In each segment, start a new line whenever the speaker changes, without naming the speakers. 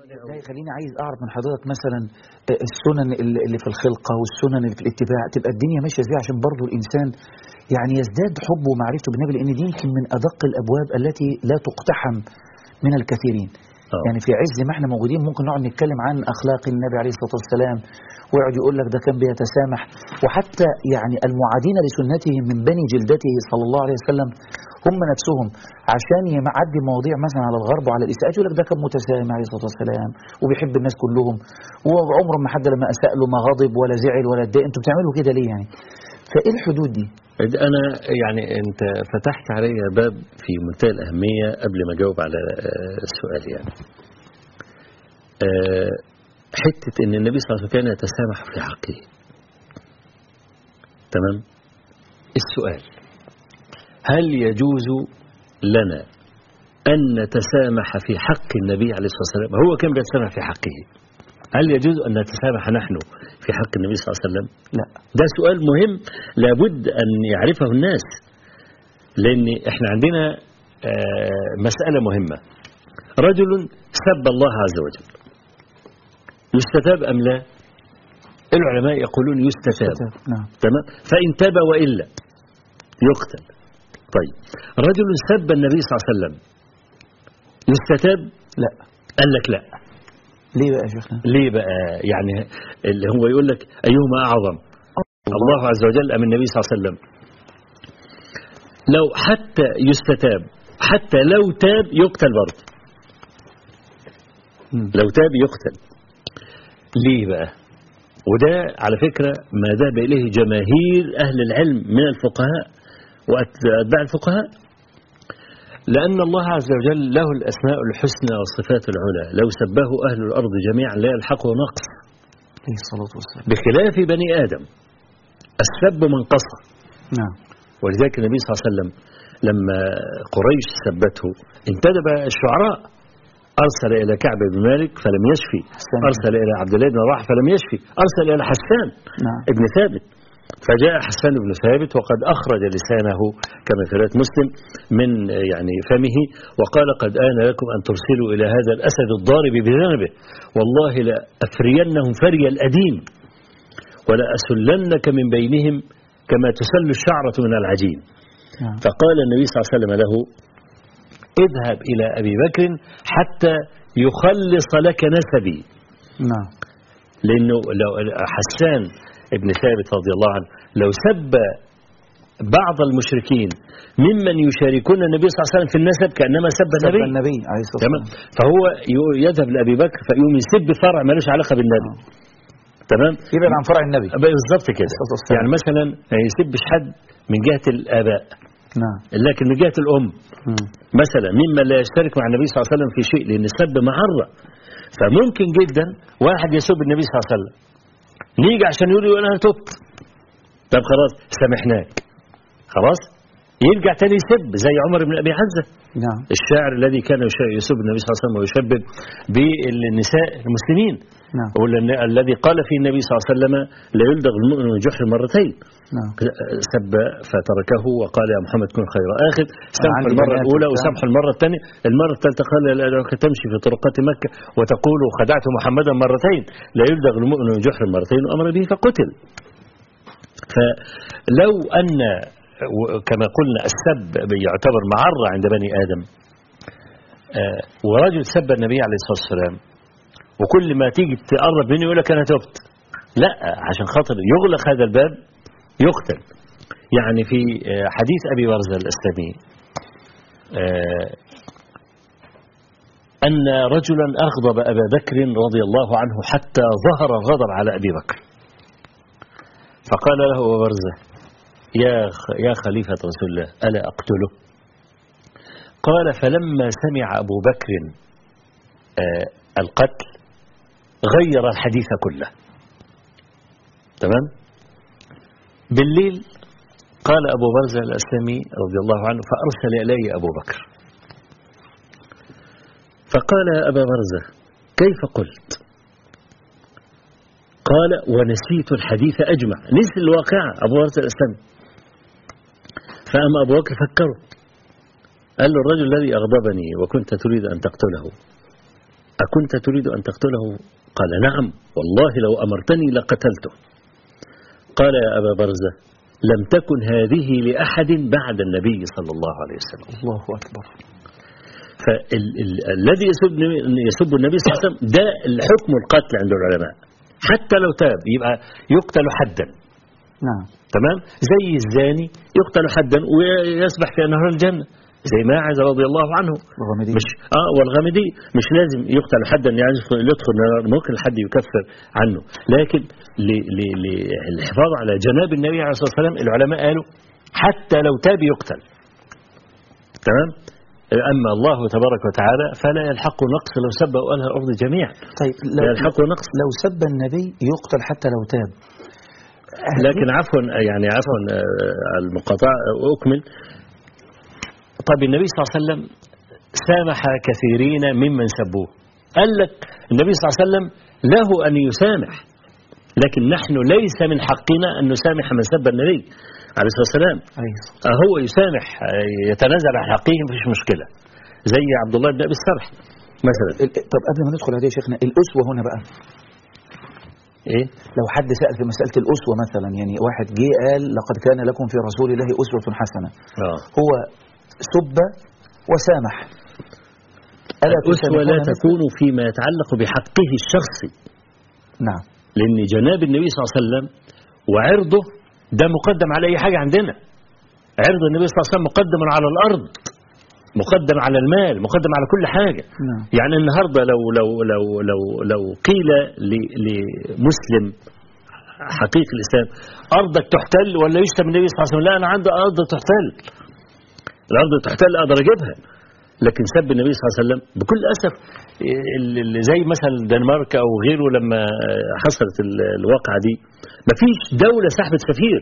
ده يخليني عايز اعرف من حضرتك مثلا السنن اللي اللي في الخلقه والسنن اللي في الاتباع تبقى الدنيا ماشيه ازاي عشان برضه الانسان يعني يزداد حبه ومعرفته بالنبي لان دي يمكن من ادق الابواب التي لا تقتحم من الكثيرين
آه.
يعني في عز ما احنا موجودين ممكن نقعد نتكلم عن اخلاق النبي عليه الصلاه والسلام ويقعد يقول لك ده كان بيتسامح وحتى يعني المعادين لسنته من بني جلدته صلى الله عليه وسلم هم نفسهم عشان يعدي مواضيع مثلا على الغرب وعلى الاساءات يقول لك ده كان متسامح عليه الصلاه والسلام وبيحب الناس كلهم وعمره ما حد لما اساء له ما غضب ولا زعل ولا اتضايق انتوا بتعملوا كده ليه يعني؟ فايه الحدود دي؟
أنا يعني أنت فتحت علي باب في منتهى الأهمية قبل ما أجاوب على آه، السؤال يعني آه، حتة أن النبي صلى الله عليه وسلم كان يتسامح في حقه تمام السؤال هل يجوز لنا أن نتسامح في حق النبي عليه الصلاة والسلام هو كان بيتسامح في حقه هل يجوز أن نتسامح نحن في حق النبي صلى الله عليه وسلم
لا
ده سؤال مهم لابد أن يعرفه الناس لأن احنا عندنا آه، مسألة مهمة رجل سب الله عز وجل يستتاب أم لا العلماء يقولون يستتاب
نعم
تمام فإن تاب وإلا يقتل طيب رجل سب النبي صلى الله عليه وسلم يستتاب
لا
قال لك لا
ليه بقى يا شيخنا؟
ليه بقى يعني اللي هو يقول لك أيهما أعظم الله عز وجل أم النبي صلى الله عليه وسلم لو حتى يستتاب حتى لو تاب يقتل برضه
مم.
لو تاب يقتل ليه بقى وده على فكرة ما ذهب إليه جماهير أهل العلم من الفقهاء وأتباع الفقهاء لأن الله عز وجل له الأسماء الحسنى والصفات العلى لو سبه أهل الأرض جميعا لا يلحقه نقص
عليه الصلاه والسلام
بخلاف بني آدم السب منقصة
نعم
ولذلك النبي صلى الله عليه وسلم لما قريش سبته انتدب الشعراء أرسل إلى كعب بن مالك فلم يشفي
حسان.
أرسل إلى عبد الله بن رواحه فلم يشفي أرسل إلى حسان
نعم
ابن ثابت فجاء حسان بن ثابت وقد أخرج لسانه كما في رواية مسلم من يعني فمه وقال قد آن لكم أن ترسلوا إلى هذا الأسد الضارب بذنبه والله لأفرينهم فري الأديم ولأسلنك من بينهم كما تسل الشعرة من العجين
نعم
فقال النبي صلى الله عليه وسلم له اذهب إلى أبي بكر حتى يخلص لك نسبي
نعم
لأنه لو حسان ابن ثابت رضي الله عنه لو سب بعض المشركين ممن يشاركون النبي صلى الله عليه وسلم في النسب كأنما سب
سب
النبي
النبي عليه الصلاه
تمام
والسلام
فهو ي- يذهب لأبي بكر فيقوم يسب فرع ملوش علاقة بالنبي تمام
يبعد عن فرع النبي
بالظبط كده
الصلاة والسلام.
يعني مثلا ما يسبش حد من جهة الآباء
نعم
لكن من جهة الأم
مم.
مثلا ممن لا يشترك مع النبي صلى الله عليه وسلم في شيء لأن السب معرة فممكن جدا واحد يسب النبي صلى الله عليه وسلم نيجي عشان يقول له أنا تبت طب خلاص سامحناك خلاص يرجع تاني يسب زي عمر بن أبي حمزة
نعم
الشاعر الذي كان يش- يسب النبي صلى الله عليه وسلم ويشبب بالنساء المسلمين
نعم
والن- الذي قال فيه النبي صلى الله عليه وسلم لا يلدغ المؤمن من جحر مرتين
نعم
سب فتركه وقال يا محمد كن خير آخر سمح
عندي
المرة
بنات
الأولى
وبتاع.
وسمح المرة الثانية المرة الثالثة قال لا لك تمشي في طرقات مكة وتقول خدعت محمدا مرتين لا يلدغ المؤمن من جحر مرتين وأمر به فقتل فلو أن كما قلنا السب يعتبر معرة عند بني آدم آه، ورجل سب النبي عليه الصلاة والسلام وكل ما تيجي تقرب منه يقول لك أنا تبت لا عشان خاطر يغلق هذا الباب يقتل يعني في آه، حديث أبي برزة الأسلمي آه، أن رجلا أغضب أبا بكر رضي الله عنه حتى ظهر الغضب على أبي بكر فقال له أبو برزة يا خ- يا خليفة رسول الله ألا أقتله قال فلما سمع أبو بكر آه، القتل غير الحديث كله تمام بالليل قال أبو برزة الأسلمي رضي الله عنه فأرسل إلي أبو بكر فقال يا أبا برزة كيف قلت قال ونسيت الحديث أجمع نسي الواقعة أبو برزة الأسلمي فأما أبو بكر فكره قال له الرجل الذي أغضبني وكنت تريد أن تقتله أكنت تريد أن تقتله قال نعم والله لو أمرتني لقتلته قال يا أبا برزة لم تكن هذه لأحد بعد النبي صلى الله عليه وسلم
الله أكبر
فالذي يسب يسب النبي صلى الله عليه وسلم ده الحكم القتل عند العلماء حتى لو تاب يبقى يقتل حدا
نعم
تمام زي الزاني يقتل حدا ويسبح في انهار الجنه زي ماعز رضي الله عنه
الغامدي.
مش اه والغامدي مش لازم يقتل حدا يعني يدخل يدخل النار ممكن الحد يكفر عنه لكن ل- ل- للحفاظ على جناب النبي عليه الصلاه والسلام العلماء قالوا حتى لو تاب يقتل تمام اما الله تبارك وتعالى فلا يلحق نقص لو سب اهل الارض جميعا
طيب
لا
لو,
يلحق نقص
لو سب النبي يقتل حتى لو تاب
لكن عفوا يعني عفوا آه، المقاطعة أكمل طيب النبي صلى الله عليه وسلم سامح كثيرين ممن سبوه قال لك النبي صلى الله عليه وسلم له أن يسامح لكن نحن ليس من حقنا أن نسامح من سب النبي عليه الصلاة والسلام
عليه الصلاة
آه، هو يسامح آه، يتنازل عن حقه مفيش مشكلة زي عبد الله بن أبي السرح مثلا
ال- طب قبل ما ندخل عليه يا شيخنا الأسوة هنا بقى
إيه
لو حد سأل في مسألة الأسوة مثلا يعني واحد جه قال لقد كان لكم في رسول الله أسوة حسنة
آه.
هو سب وسامح ألا
الأسوة لا
تسامحون مثل-
تكون فيما يتعلق بحقه الشخصي
نعم
لأن جناب النبي صلى الله عليه وسلم وعرضه ده مقدم على أي حاجة عندنا عرض النبي صلى الله عليه وسلم مقدم على الأرض مقدم على المال مقدم على كل حاجة
نعم
يعني النهاردة لو لو لو لو لو قيل ل- لمسلم حقيقي الإسلام أرضك تحتل ولا يشتم النبي صلى الله عليه وسلم لا أنا عندي أرض تحتل الأرض تحتل أقدر أجيبها لكن سب النبي صلى الله عليه وسلم بكل أسف ال- ال- زي مثلا الدنمارك أو غيره لما حصلت ال- الواقعة دي مفيش دولة سحبت سفير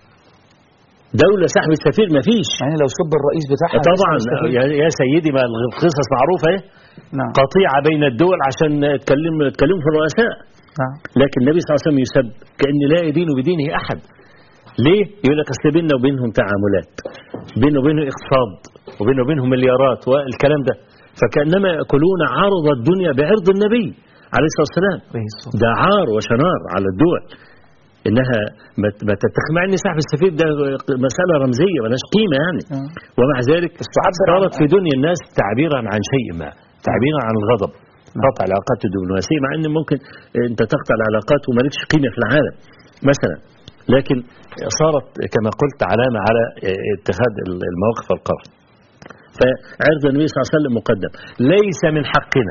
دولة سحبت سفير مفيش
يعني لو سب الرئيس بتاعها
طبعا
لسه مستفيد.
يا يا سيدي ما القصص معروفة اهي
نعم
قطيعة بين الدول عشان تكلم تكلموا في الرؤساء
نعم
لكن النبي صلى الله عليه وسلم يسب كأن لا يدين بدينه أحد ليه؟ يقول لك أصل بيننا وبينهم تعاملات بيننا وبينهم اقتصاد وبيننا وبينهم مليارات والكلام ده فكأنما يأكلون عرض الدنيا بعرض النبي عليه الصلاة والسلام
عليه الصلاة
ده عار وشنار على الدول انها ما ما تتخ مع ان سحب السفير ده مساله رمزيه ملهاش قيمه يعني
آه.
ومع ذلك
تعبر
صارت
عن-
في دنيا الناس تعبيرا عن شيء ما تعبيرا عن الغضب قطع العلاقات الدبلوماسيه مع ان ممكن انت تقطع العلاقات ومالكش قيمه في العالم مثلا لكن صارت كما قلت علامه على اتخاذ المواقف والقرار فعرض النبي صلى الله عليه وسلم مقدم ليس من حقنا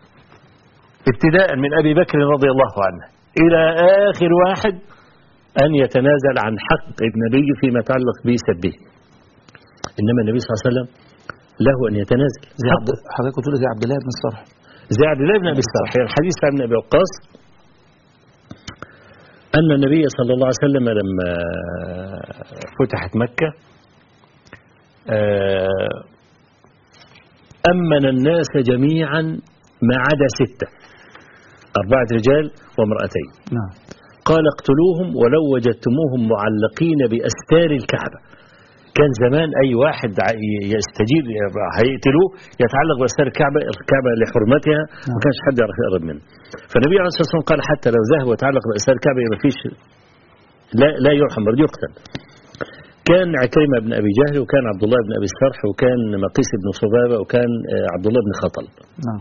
ابتداء من ابي بكر رضي الله عنه الى اخر واحد ان يتنازل عن حق النبي فيما يتعلق بسبه انما النبي صلى الله عليه وسلم له ان يتنازل
زي عبد حضرتك بتقول زي عبد الله بن الصرح
زي عبد الله بن ابي الصالح الحديث عن ابي وقاص ان النبي صلى الله عليه وسلم لما فتحت مكه آه، امن الناس جميعا ما عدا سته اربعه رجال وامراتين
نعم
قال اقتلوهم ولو وجدتموهم معلقين باستار الكعبه كان زمان اي واحد ع- يستجير هيقتلوه يتعلق باستار الكعبه الكعبه لحرمتها ما كانش حد يعرف يقرب منه فالنبي عليه الصلاه والسلام قال حتى لو ذهب وتعلق باستار الكعبه ما فيش لا لا يرحم بل يقتل كان عكرمه بن ابي جهل وكان عبد الله بن ابي السرح وكان مقيس بن صبابه وكان آه، عبد الله بن خطل
نعم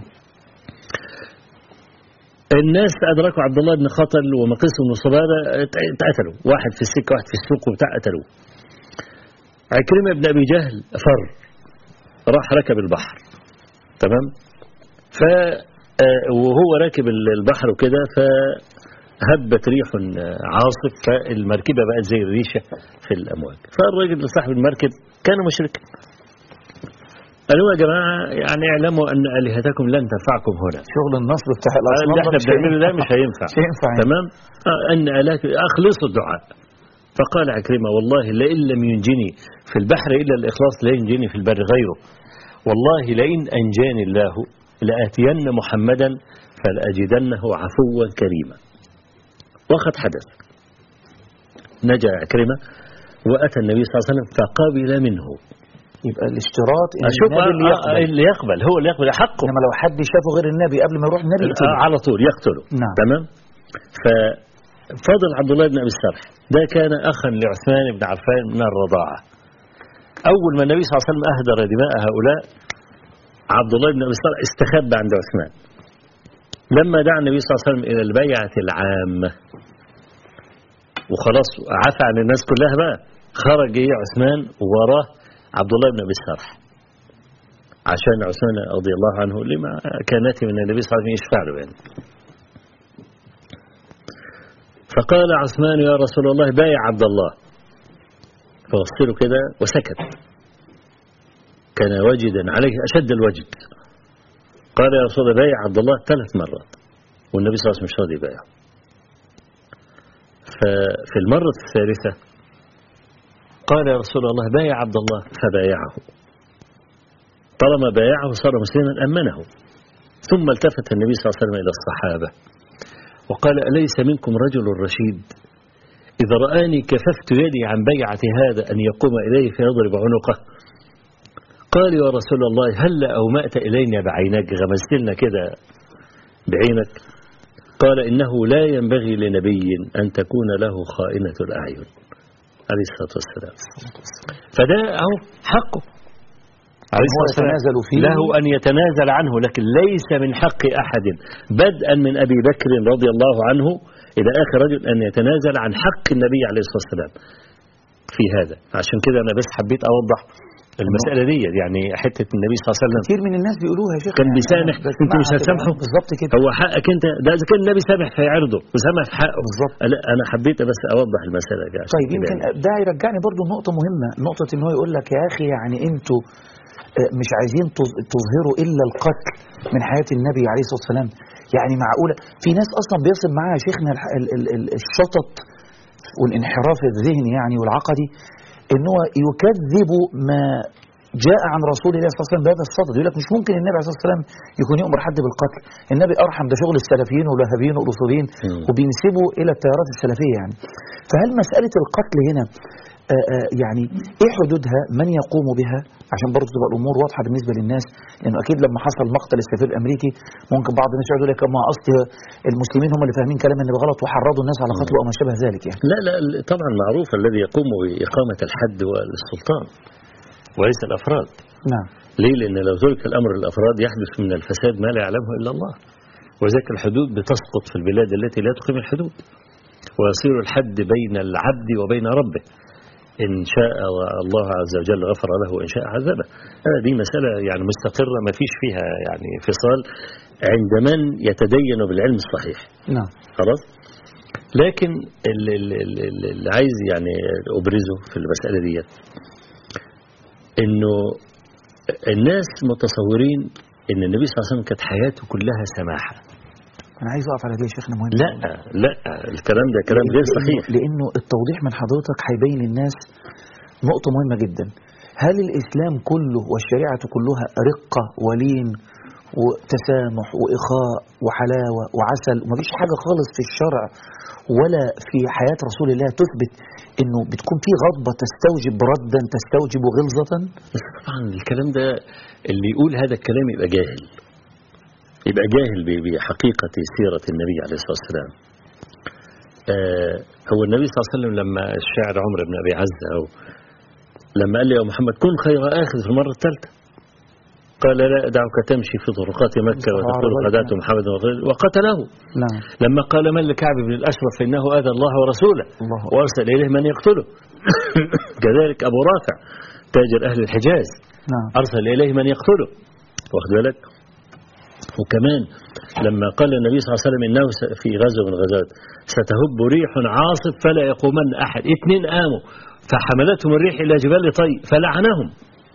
الناس أدركوا عبد الله بن خطل ومقيس بن صبابة ات- اتقتلوا واحد في السكة واحد في السوق وبتاع قتلوه عكرمة بن أبي جهل فر راح ركب البحر تمام ف آه، وهو راكب ال- البحر وكده فهبت ريح آه، عاصف فالمركبة بقت زي الريشة في الأمواج فالراجل صاحب المركب كان مشرك قالوا يا جماعة يعني اعلموا أن آلهتكم لن تنفعكم هنا
شغل النصب بتاع
اللي
الأصنام
احنا
مش
بنعمله ده
هينفع.
مش هينفع
مش هينفع يعني.
تمام آه، ان الاك اخلصوا الدعاء فقال عكرمه والله لئن لم ينجني في البحر الا الاخلاص لا ينجني في البر غيره والله لئن انجاني الله لاتين محمدا فلاجدنه عفوا كريما وقد حدث نجا عكرمه واتى النبي صلى الله عليه وسلم فقبل منه
يبقى الاشتراط ان
اشوف
النبي اللي
آه،
يقبل
اللي يقبل هو اللي يقبل حقه
انما لو حد شافه غير النبي قبل ما يروح النبي يقتله
آه، على طول يقتله
نعم.
تمام ففضل عبد الله بن ابي السرح ده كان اخا لعثمان بن عفان من الرضاعه اول ما النبي صلى الله عليه وسلم اهدر دماء هؤلاء عبد الله بن ابي السرح استخبى عند عثمان لما دعا النبي صلى الله عليه وسلم الى البيعه العامه وخلاص عفى عن الناس كلها بقى خرج ايه عثمان وراه عبد الله بن ابي السرح عشان عثمان رضي الله عنه لما كانت من النبي صلى الله عليه وسلم يشفع له يعني فقال عثمان يا رسول الله بايع عبد الله فوصله كده وسكت كان وجدا عليه أشد الوجد قال يا رسول الله بايع عبد الله ثلاث مرات والنبي صلى الله عليه وسلم مش راضي يبايعه ففي المرة الثالثة قال يا رسول الله بايع عبد الله فبايعه طالما بايعه صار مسلما أمنه ثم التفت النبي صلى الله عليه وسلم إلى الصحابة وقال أليس منكم رجل رشيد إذا رآني كففت يدي عن بيعة هذا أن يقوم إليه فيضرب عنقه قال يا رسول الله هل أومأت إلينا بعينك غمزت لنا كده بعينك قال إنه لا ينبغي لنبي أن تكون له خائنة الأعين عليه الصلاة والسلام فده أهو حقه عليه
هو
الصلاة والسلام
يتنازل فيه
له أن يتنازل عنه لكن ليس من حق أحد بدءا من أبي بكر رضي الله عنه إلى آخر رجل أن يتنازل عن حق النبي عليه الصلاة والسلام في هذا عشان كده أنا بس حبيت أوضح المسألة دي يعني حتة النبي صلى الله عليه وسلم
كتير من الناس بيقولوها يا شيخ
كان
يعني
بيسامح
أنا
انت مش
بسمعها
هتسامحه
كده. بالظبط كده
هو حقك انت ده اذا كان النبي سامح فيعرضه وسامح في حقه
بالظبط.
لا انا حبيت بس اوضح المساله دي عشان
طيب
كده
يمكن
يعني.
ده يرجعني برضو لنقطة مهمة نقطة ان هو يقول لك يا اخي يعني انتوا آه، مش عايزين تظ- تظهروا الا القتل من حياة النبي عليه الصلاة والسلام يعني معقولة في ناس اصلا بيصل معاها يا شيخنا الح- ال- ال- ال- الشطط والانحراف الذهني يعني والعقدي ان هو يكذب ما جاء عن رسول الله صلى الله عليه وسلم بهذا الصدد يقول لك مش ممكن النبي عليه الصلاه والسلام يكون يؤمر حد بالقتل النبي ارحم ده شغل السلفيين والوهابيين والاصوليين
مم.
وبينسبوا الى التيارات السلفيه يعني فهل مساله القتل هنا آه، آه، يعني ايه حدودها من يقوم بها عشان برضه تبقى الامور واضحه بالنسبه للناس لانه اكيد لما حصل مقتل السفير الامريكي ممكن بعض الناس يقعدوا يقول لك ما اصل المسلمين هم اللي فاهمين كلام النبي غلط وحرضوا الناس على قتله وما شابه ذلك يعني
لا لا طبعا معروف الذي يقوم بإقامة الحد هو السلطان وليس الأفراد
نعم
ليه؟ لأن لو ترك الأمر للأفراد يحدث من الفساد ما لا يعلمه إلا الله وذلك الحدود بتسقط في البلاد التي لا تقيم الحدود ويصير الحد بين العبد وبين ربه إن شاء الله عز وجل غفر له وإن شاء عذبه هذه دي مسألة يعني مستقرة ما فيش فيها يعني فصال عند من يتدين بالعلم الصحيح
نعم
خلاص لكن اللي, اللي, اللي عايز يعني أبرزه في المسألة دي إنه الناس متصورين إن النبي صلى الله عليه وسلم كانت حياته كلها سماحة
انا عايز اقف على دي يا شيخنا مهم
لا لا الكلام ده كلام غير
لأنه-
صحيح
لانه التوضيح من حضرتك هيبين للناس نقطه مهمه جدا هل الاسلام كله والشريعه كلها رقه ولين وتسامح واخاء وحلاوه وعسل ومفيش حاجه خالص في الشرع ولا في حياه رسول الله تثبت انه بتكون في غضبه تستوجب ردا تستوجب غلظه
بس طبعا الكلام ده اللي يقول هذا الكلام يبقى جاهل يبقى جاهل ب- بحقيقة سيرة النبي عليه الصلاة والسلام آه هو النبي صلى الله عليه وسلم لما الشاعر عمرو بن أبي عزة أو لما قال لي يا محمد كن خير آخذ في المرة الثالثة قال لا دعك تمشي في طرقات مكة وتقول غداة محمد وغيره وقتله
نعم
لما قال من لكعب بن الأشرف فإنه آذى الله ورسوله
الله أكبر.
وأرسل إليه من يقتله كذلك أبو رافع تاجر أهل الحجاز
نعم
أرسل إليه من يقتله واخد بالك وكمان لما قال النبي صلى الله عليه وسلم إنه س- في غزوة من الغزوات ستهب ريح عاصف فلا يقومن أحد اثنين قاموا فحملتهم الريح إلى جبال طي فلعنهم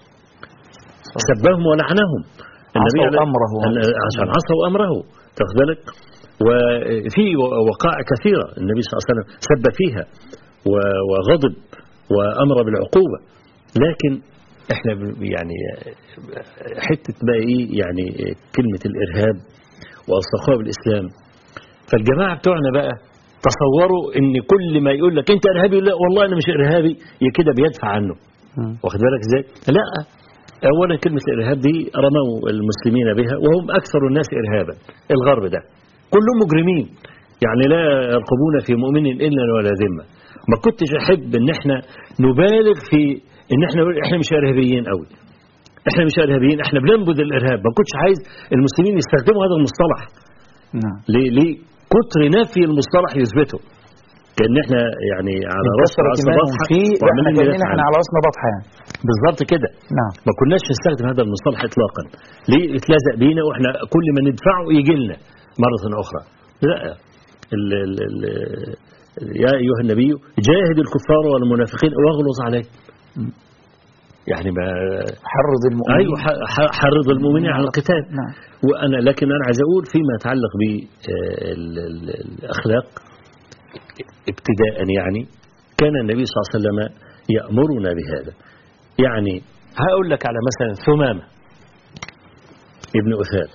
سبهم ولعنهم
عصوا
عليه-
أمره.
ال- عشان عصوا أمره تاخد بالك وفي وقائع كثيرة النبي صلى الله عليه وسلم سب فيها و- وغضب وأمر بالعقوبة لكن احنا ب- يعني حتة بقى ايه يعني كلمة الإرهاب وأصدقاء بالإسلام فالجماعة بتوعنا بقى تصوروا ان كل ما يقول لك انت ارهابي لا والله انا مش ارهابي يا كده بيدفع عنه
مم.
واخد بالك ازاي لا اولا كلمه الارهاب دي رموا المسلمين بها وهم اكثر الناس ارهابا الغرب ده كلهم مجرمين يعني لا يرقبون في مؤمن الا ولا ذمه ما كنتش احب ان احنا نبالغ في ان احنا نقول احنا مش ارهابيين قوي احنا مش ارهابيين احنا بننبذ الارهاب ما كنتش عايز المسلمين يستخدموا هذا المصطلح
نعم
ليه ليه كتر نفي المصطلح يثبته كان احنا يعني على راس
كثرة
راس
إيمانهم
بطحه
فيه احنا
وعمالين
كأننا
ندافع
احنا
عنه.
على راسنا بطحة يعني
بالظبط كده
نعم
ما كناش نستخدم هذا المصطلح اطلاقا ليه اتلزق بينا واحنا كل ما ندفعه يجي لنا مره اخرى لا ال ال ال يا ايها النبي جاهد الكفار والمنافقين واغلظ عليهم يعني ما
حرض المؤمنين
ايوه ح- ح- حرض المؤمنين على القتال
نعم
وانا لكن انا عايز اقول فيما يتعلق بالاخلاق ابتداء يعني كان النبي صلى الله عليه وسلم يامرنا بهذا يعني هقول لك على مثلا ثمامه ابن اثال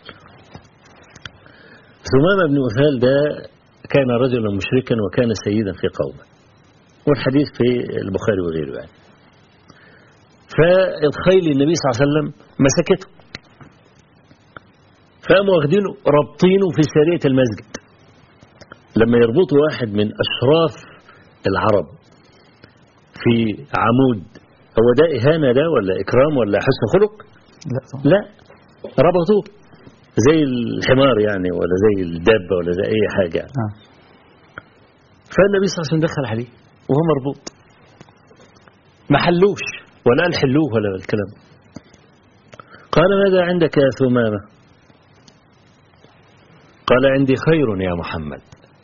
ثمامه ابن اثال ده كان رجلا مشركا وكان سيدا في قومه والحديث في البخاري وغيره يعني فالخيل النبي صلى الله عليه وسلم مسكته فقاموا واخدينه رابطينه في سارية المسجد لما يربطوا واحد من أشراف العرب في عمود هو ده إهانة ده ولا إكرام ولا حسن خلق
لا طبعا
لا ربطوه زي الحمار يعني ولا زي الدابة ولا زي أي حاجة يعني.
نعم
فالنبي صلى الله عليه وسلم دخل عليه وهو مربوط ما حلوش ولا قال حلوه ولا الكلام قال ماذا عندك يا ثمامة قال عندي خير يا محمد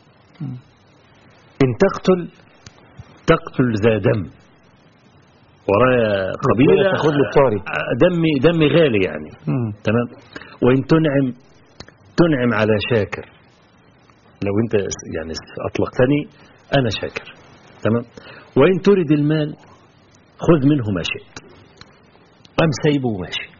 إن تقتل تقتل ذا دم ورايا قبيلة
تاخد له الطاري.
دمي دمي غالي يعني
مم.
تمام وإن تنعم تنعم على شاكر لو أنت يعني أطلقتني أنا شاكر تمام وإن تريد المال خذ منه ما شئت قام سايبه وماشي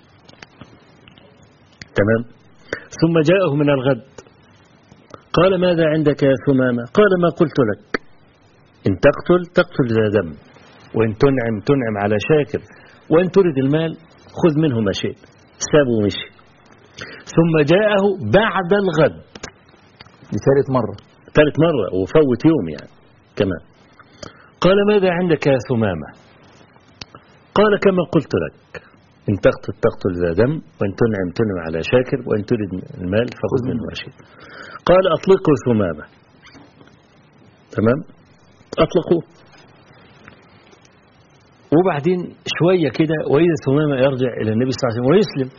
تمام ثم جاءه من الغد قال ماذا عندك يا ثمامة قال ما قلت لك إن تقتل تقتل ذا دم وإن تنعم تنعم على شاكر وإن تريد المال خذ منه ما شئت سابه ومشي ثم جاءه بعد الغد
دي ثالث مرة
ثالث مرة وفوت يوم يعني كمان قال ماذا عندك يا ثمامة قال كما قلت لك إن تقتل تقتل ذا دم وإن تنعم تنعم على شاكر وإن تريد المال فخذ منه ما شئت قال أطلقوا ثمامة تمام أطلقوه وبعدين شوية كده وإذا ثمامة يرجع إلى النبي صلى الله عليه وسلم ويسلم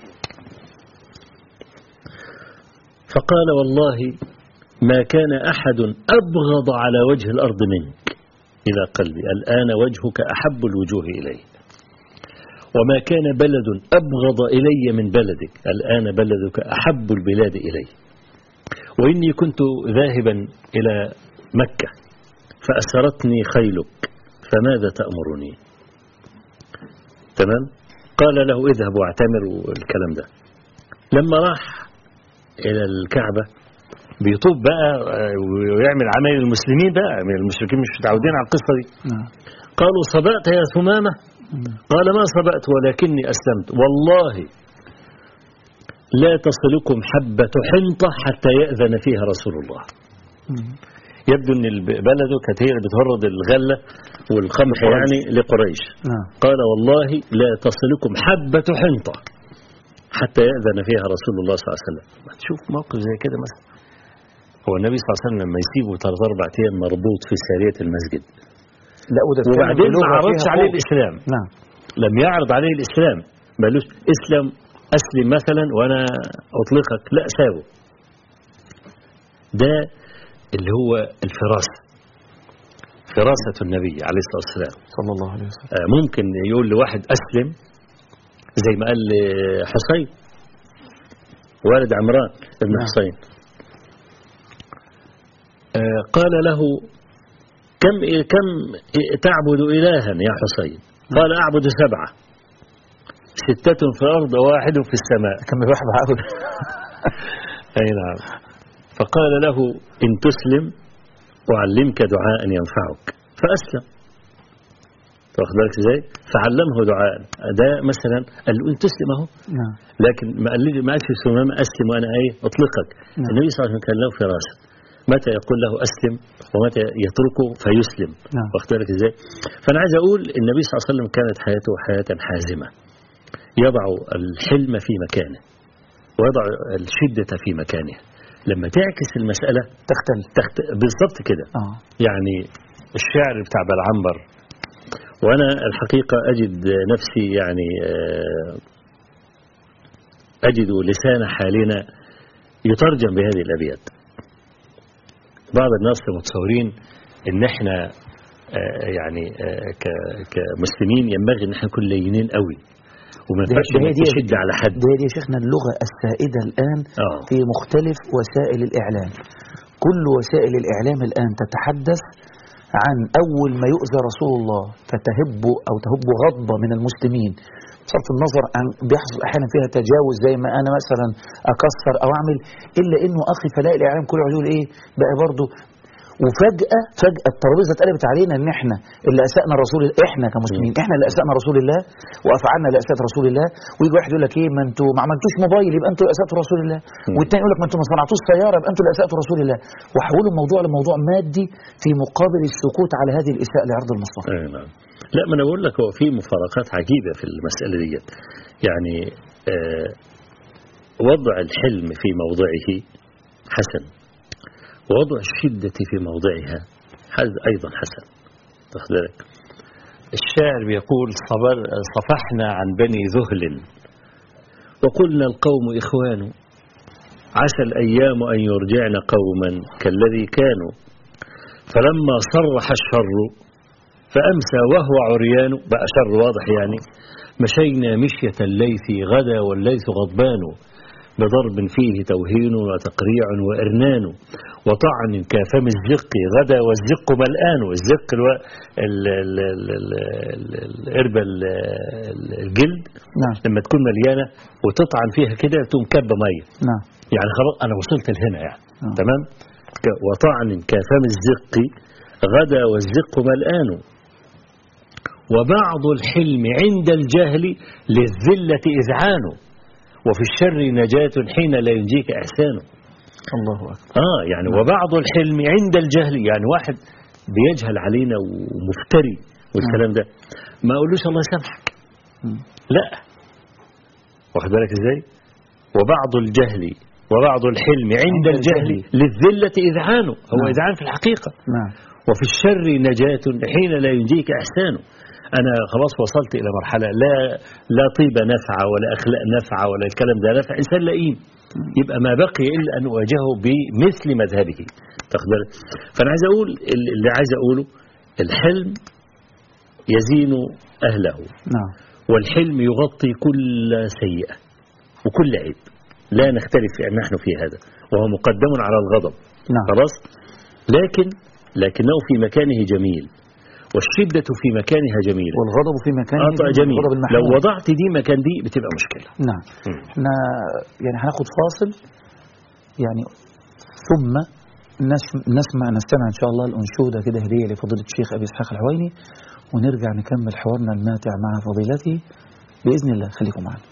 فقال والله ما كان أحد أبغض على وجه الأرض منك إلى قلبي الآن وجهك أحب الوجوه إلي وما كان بلد أبغض إلي من بلدك الآن بلدك أحب البلاد إلي وإني كنت ذاهبا إلى مكة فأسرتني خيلك فماذا تأمرني تمام قال له اذهب واعتمر والكلام ده لما راح إلى الكعبة بيطوب بقى آه، ويعمل عمل المسلمين بقى من المشركين مش متعودين على القصة دي
نعم
قالوا صبأت يا ثمامة قال ما صبأت ولكني أسلمت والله لا تصلكم حبة حنطة حتى يأذن فيها رسول الله
مم.
يبدو أن الب- بلده كانت هي اللي بتهرد الغلة والقمح
لقريش.
يعني لقريش
نعم
قال والله لا تصلكم حبة حنطة حتى يأذن فيها رسول الله صلى الله عليه وسلم ما تشوف موقف زي كده مثلا هو النبي صلى الله عليه وسلم لما يسيبه ثلاث أربع أيام مربوط في سارية المسجد
لا وده بتتكلم
وبعدين ما
بلغة
عرضش
فيها
عليه
قوة.
الإسلام
نعم
لم يعرض عليه الإسلام ما قالوش اسلم أسلم مثلا وأنا أطلقك لا ساوي ده اللي هو الفراسة فراسة النبي عليه الصلاة والسلام
صلى الله عليه وسلم
آه، ممكن يقول لواحد أسلم زي ما قال حسين والد عمران ابن
نعم.
حسين آه، قال له كم كم تعبد إلها يا حسين قال أعبد سبعة ستة في الأرض وواحد في السماء
كان بيبحبح قوي
أي نعم فقال له إن تسلم أعلمك دعاء ينفعك فأسلم واخد بالك ازاي فعلمه دعاء ده مثلا قال له انت تسلم اهو
نعم
لكن ما قال لي ما قالش سمامة اسلم وانا ايه اطلقك
نعم.
النبي صلى الله عليه وسلم كان له فراسه متى يقول له اسلم ومتى يتركه فيسلم
نعم.
واخد بالك ازاي فانا عايز اقول النبي صلى الله عليه وسلم كانت حياته حياه حازمه يضع الحلم في مكانه ويضع الشده في مكانه لما تعكس المساله
تختلف
تخت... بالظبط كده
اه
يعني الشعر بتاع بلعنبر وأنا الحقيقة أجد نفسي يعني آه، أجد لسان حالنا يترجم بهذه الأبيات بعض الناس متصورين إن إحنا آه، يعني آه، ك- كمسلمين ينبغي إن إحنا نكون لينين قوي وما
ده-
ينفعش
ده هي دي-
نشد على حد
ده دي يا شيخنا اللغة السائدة الآن
آه.
في مختلف وسائل الإعلام كل وسائل الإعلام الآن تتحدث عن أول ما يؤذى رسول الله فتهب أو تهب غضبة من المسلمين بصرف النظر عن بيحصل أحيانا فيها تجاوز زي ما أنا مثلا أكسر أو أعمل إلا إنه أخي فلاقي الإعلام كله يقول إيه بقى برضه وفجأة فجأة الترابيزة اتقلبت علينا ان احنا اللي اسأنا رسول احنا كمسلمين احنا اللي اسأنا رسول الله وافعلنا اللي اسأت رسول الله ويجي واحد يقول لك ايه ما انتوا ما عملتوش موبايل يبقى انتوا اللي اسأتوا رسول الله والتاني يقول لك ما انتوا ما صنعتوش سيارة يبقى انتوا اللي اسأتوا رسول الله وحولوا الموضوع لموضوع مادي في مقابل السكوت على هذه الاساءة لعرض المصطفى
آه نعم. لا ما انا بقول لك هو في مفارقات عجيبه في المساله ديت يعني آه وضع الحلم في موضعه حسن ووضع الشده في موضعها هذا ايضا حسن واخد بالك الشاعر بيقول صبر صفحنا عن بني ذهل وقلنا القوم إخوان عسى الأيام أن يرجعن قوما كالذي كانوا فلما صرح الشر فأمسى وهو عريان بقى شر واضح يعني مشينا مشية الليث غدا والليث غضبان بضرب فيه توهين وتقريع وإرنان وطعن كافم الزق غدا والزق ملآن الزق الو... ال... ال... ال... ال... ال... القربة ال... ال- الجلد
نعم
لما تكون مليانة وتطعن فيها كده تقوم كبة مية
نعم
يعني خلاص أنا وصلت لهنا يعني
آه.
تمام ك- وطعن كافم الزق غدا والزق ملآن وبعض الحلم عند الجهل للذلة إذعان وفي الشر نجاة حين لا ينجيك إحسان
الله أكبر
آه يعني وبعض الحلم عند الجهل يعني واحد بيجهل علينا ومفتري والكلام ده ما أقولوش الله يسامحك
مم.
لا واخد بالك ازاي وبعض الجهل وبعض الحلم عند
عند
الجهل
الجهل.
للذلة إذعان هو
نعم.
إذعان في الحقيقة
نعم
وفي الشر نجاة حين لا ينجيك إحسان أنا خلاص وصلت إلى مرحلة لا لا طيب نفعة ولا أخلاق نفعة ولا الكلام ده نفع إنسان لئيم يبقى ما بقي إلا أن أواجهه بمثل مذهبه تاخد بالك؟ فأنا عايز أقول اللي عايز أقوله الحلم يزين أهله
نعم
والحلم يغطي كل سيئة وكل عيب لا نختلف في أن نحن في هذا وهو مقدم على الغضب
نعم
خلاص لكن لكنه في مكانه جميل والشدة في مكانها جميلة
والغضب في مكانه
آه طيب جميل
الغضب
لو
المحمود
وضعت دي مكان دي بتبقى مشكلة
نعم
مم.
احنا يعني هناخد فاصل يعني ثم نسم- نسمع نستمع ان شاء الله الانشوده كده هديه لفضيله الشيخ ابي اسحاق الحويني ونرجع نكمل حوارنا الماتع مع فضيلته باذن الله خليكم معنا